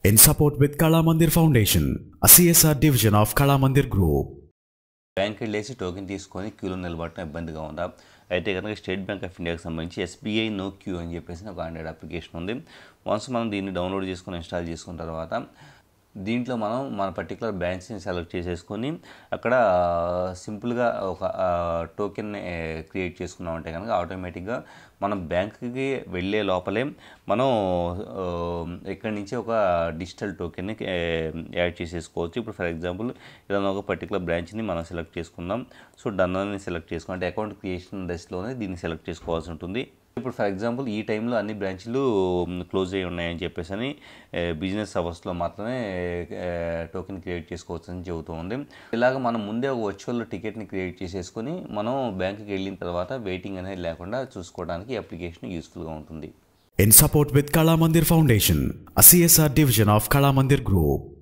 in support with Kala Mandir Foundation, a CSR division of Kala Mandir Group. Bank వెళ్ళేసి token తీసుకొని క్యూలో నిలబడటం ఇబ్బందిగా ఉందా అయితే కనుక స్టేట్ బ్యాంక్ ఆఫ్ ఇండియాకి సంబంధించి ఎస్బీఐ నో క్యూ అని చెప్పేసి ఒక ఆండ్రాయిడ్ అప్లికేషన్ ఉంది వన్స్ మనం దీన్ని డౌన్లోడ్ చేసుకొని ఇన్స్టాల్ చేసుకున్న తర్వాత దీంట్లో మనం మన పర్టికులర్ బ్యాంక్స్ని సెలెక్ట్ చేసేసుకొని అక్కడ సింపుల్గా ఒక టోకెన్ని క్రియేట్ చేసుకున్నామంటే కనుక ఆటోమేటిక్గా మనం బ్యాంక్కి వెళ్ళే లోపలే మనం ఆ, ఇక్కడి నుంచి ఒక డిజిటల్ టోకెన్ని యాడ్ చేసేసుకోవచ్చు ఇప్పుడు ఫర్ ఎగ్జాంపుల్ ఏదైనా ఒక పర్టికులర్ బ్రాంచ్ని మనం సెలెక్ట్ చేసుకుందాం సో డన్ అని సెలెక్ట్ చేసుకున్నాం అంటే అకౌంట్ క్రియేషన్ దశలోనే దీన్ని సెలెక్ట్ చేసుకోవాల్సి ఉంటుంది ఇప్పుడు ఫర్ ఎగ్జాంపుల్ ఈ టైంలో అన్ని బ్రాంచ్లు క్లోజ్ అయ్యి ఉన్నాయని చెప్పేసి అని బిజినెస్ అవర్స్లో మాత్రమే టోకెన్ క్రియేట్ చేసుకోవచ్చు అని చెబుతూ ఉంది ఇలాగ మనం ముందే ఒక వర్చువల్ టికెట్ని క్రియేట్ చేసేసుకొని మనం బ్యాంకుకి వెళ్ళిన తర్వాత వెయిటింగ్ అనేది లేకుండా చూసుకోవడానికి ఈ అప్లికేషన్ యూస్ఫుల్గా ఉంటుంది In support with Kala Mandir Foundation, a CSR division of Kala Mandir Group.